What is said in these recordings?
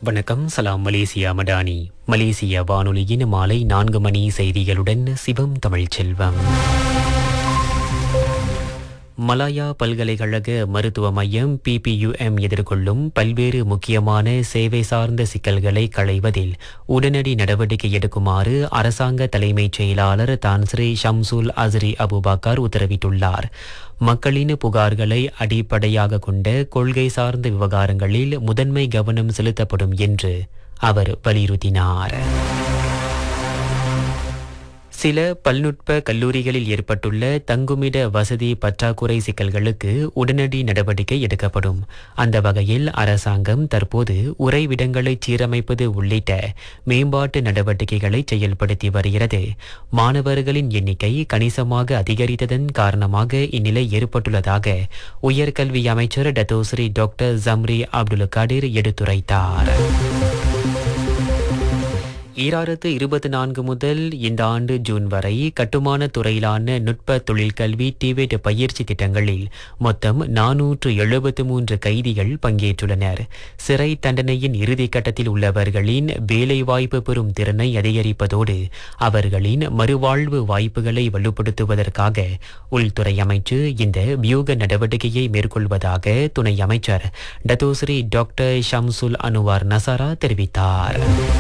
வணக்கம் சலாம் மலேசியா மடானி மலேசிய வானொலியின் மாலை நான்கு மணி செய்திகளுடன் சிவம் தமிழ்ச்செல்வம் மலாயா பல்கலைக்கழக மருத்துவ மையம் பிபியுஎம் எதிர்கொள்ளும் பல்வேறு முக்கியமான சேவை சார்ந்த சிக்கல்களை களைவதில் உடனடி நடவடிக்கை எடுக்குமாறு அரசாங்க தலைமைச் செயலாளர் தான்ஸ்ரீ ஷம்சுல் அஸ்ரி அபுபக்கர் உத்தரவிட்டுள்ளார் மக்களின் புகார்களை அடிப்படையாக கொண்ட கொள்கை சார்ந்த விவகாரங்களில் முதன்மை கவனம் செலுத்தப்படும் என்று அவர் வலியுறுத்தினார் சில பல்நுட்ப கல்லூரிகளில் ஏற்பட்டுள்ள தங்குமிட வசதி பற்றாக்குறை சிக்கல்களுக்கு உடனடி நடவடிக்கை எடுக்கப்படும் அந்த வகையில் அரசாங்கம் தற்போது உறைவிடங்களை சீரமைப்பது உள்ளிட்ட மேம்பாட்டு நடவடிக்கைகளை செயல்படுத்தி வருகிறது மாணவர்களின் எண்ணிக்கை கணிசமாக அதிகரித்ததன் காரணமாக இந்நிலை ஏற்பட்டுள்ளதாக உயர்கல்வி அமைச்சர் Dato Sri doctor Zambry Abdul Kadir எடுத்துரைத்தார் ஈராயிரத்து இருபத்தி நான்கு முதல் இந்த ஆண்டு ஜூன் வரை கட்டுமான துறையிலான நுட்ப தொழிற்கல்வி டிவேட் பயிற்சி திட்டங்களில் மொத்தம் நானூற்று எழுபத்து மூன்று கைதிகள் பங்கேற்றுள்ளனர் சிறை தண்டனையின் இறுதி கட்டத்தில் உள்ளவர்களின் வேலைவாய்ப்பு பெறும் திறனை அதிகரிப்பதோடு அவர்களின் மறுவாழ்வு வாய்ப்புகளை வலுப்படுத்துவதற்காக உள்துறை அமைச்சு இந்த வியூக நடவடிக்கையை மேற்கொள்வதாக துணை அமைச்சர் Dato Sri doctor Shamsul Anuar Nazara தெரிவித்தார்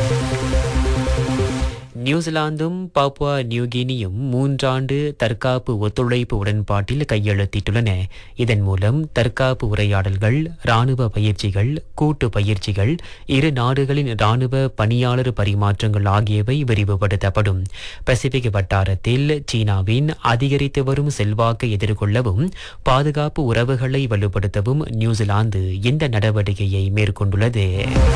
நியூசிலாந்தும் பாப்புவா நியூகினியும் மூன்றாண்டு தற்காப்பு ஒத்துழைப்பு உடன்பாட்டில் கையெழுத்திட்டுள்ளன இதன் மூலம் தற்காப்பு உரையாடல்கள் ராணுவ பயிற்சிகள் கூட்டு பயிற்சிகள் இரு நாடுகளின் ராணுவ பணியாளர் பரிமாற்றங்கள் ஆகியவை விரிவுபடுத்தப்படும் பசிபிக் வட்டாரத்தில் சீனாவின் அதிகரித்து வரும் செல்வாக்கை எதிர்கொள்ளவும் பாதுகாப்பு உறவுகளை வலுப்படுத்தவும் நியூசிலாந்து இந்த நடவடிக்கையை மேற்கொண்டுள்ளது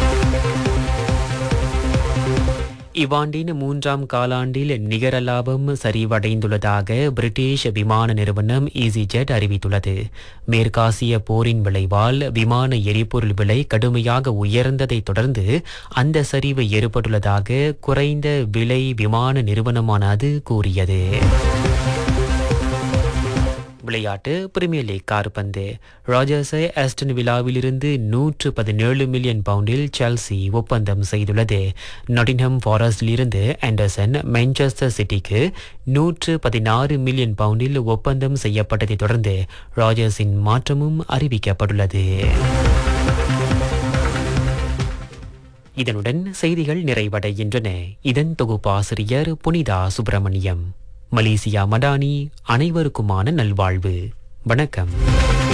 இவ்வாண்டின் மூன்றாம் காலாண்டில் நிகர லாபம் சரிவடைந்துள்ளதாக பிரிட்டிஷ் விமான நிறுவனம் ஈசிஜெட் அறிவித்துள்ளது மேற்காசிய போரின் விளைவால் விமான எரிபொருள் விலை கடுமையாக உயர்ந்ததைத் தொடர்ந்து அந்த சரிவு ஏற்பட்டுள்ளதாக குறைந்த விலை விமான நிறுவனமான அது கூறியது விளையாட்டு பிரீமியர் லீக் கார்பந்து ராஜர்ஸை ஆஸ்டன் விழாவிலிருந்து நூற்று பதினேழு மில்லியன் பவுண்டில் செல்சி ஒப்பந்தம் செய்துள்ளது நொட்டின்ஹம் ஃபாரஸ்டிலிருந்து ஆண்டர்சன் மான்செஸ்டர் சிட்டிக்கு நூற்று பதினாறு மில்லியன் பவுண்டில் ஒப்பந்தம் செய்யப்பட்டதைத் தொடர்ந்து ராஜர்ஸின் மாற்றமும் அறிவிக்கப்பட்டுள்ளது இதனுடன் செய்திகள் நிறைவடைகின்றன இதன் தொகுப்பாசிரியர் புனிதா சுப்பிரமணியம் மலேசியா மடானி அனைவருக்குமான நல்வாழ்வு வணக்கம்